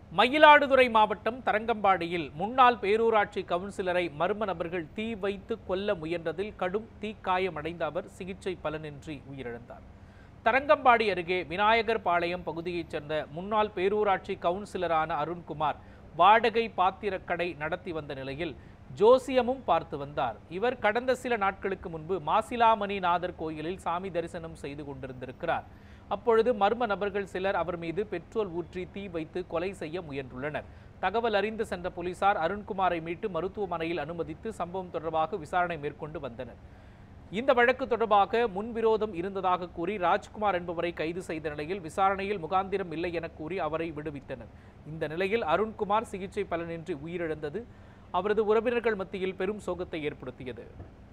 மயிலாடுதுறை மாவட்டம் தரங்கம்பாடியில் முன்னாள் பேரூராட்சி கவுன்சிலரை மர்ம நபர்கள் தீ வைத்து கொல்ல முயன்றதில் கடும் தீக்காயமடைந்த அவர் சிகிச்சை பலனின்றி உயிரிழந்தார் தரங்கம்பாடி அருகே விநாயகர் பாளையம் பகுதியைச் சேர்ந்த முன்னாள் பேரூராட்சி கவுன்சிலரான அருண்குமார் வாடகை பாத்திரக்கடை நடத்தி வந்த நிலையில் ஜோசியமும் பார்த்து வந்தார் இவர் கடந்த சில நாட்களுக்கு முன்பு மாசிலாமணி நாதர் கோயிலில் சாமி தரிசனம் செய்து கொண்டிருந்திருக்கிறார் அப்பொழுது மர்ம நபர்கள் சிலர் அவர் மீது பெட்ரோல் ஊற்றி தீ வைத்து கொலை செய்ய முயன்றுள்ளனர் தகவல் அறிந்து சென்ற போலீசார் அருண்குமாரை மீட்டு மருத்துவமனையில் அனுமதித்து சம்பவம் தொடர்பாக விசாரணை மேற்கொண்டு வந்தனர் இந்த வழக்கு தொடர்பாக முன்விரோதம் இருந்ததாக கூறி ராஜ்குமார் என்பவரை கைது செய்த நிலையில் விசாரணையில் முகாந்திரம் இல்லை என கூறி அவரை விடுவித்தனர் இந்த நிலையில் அருண்குமார் சிகிச்சை பலனின்றி உயிரிழந்தது அவரது உறவினர்கள் மத்தியில் பெரும் சோகத்தை ஏற்படுத்தியது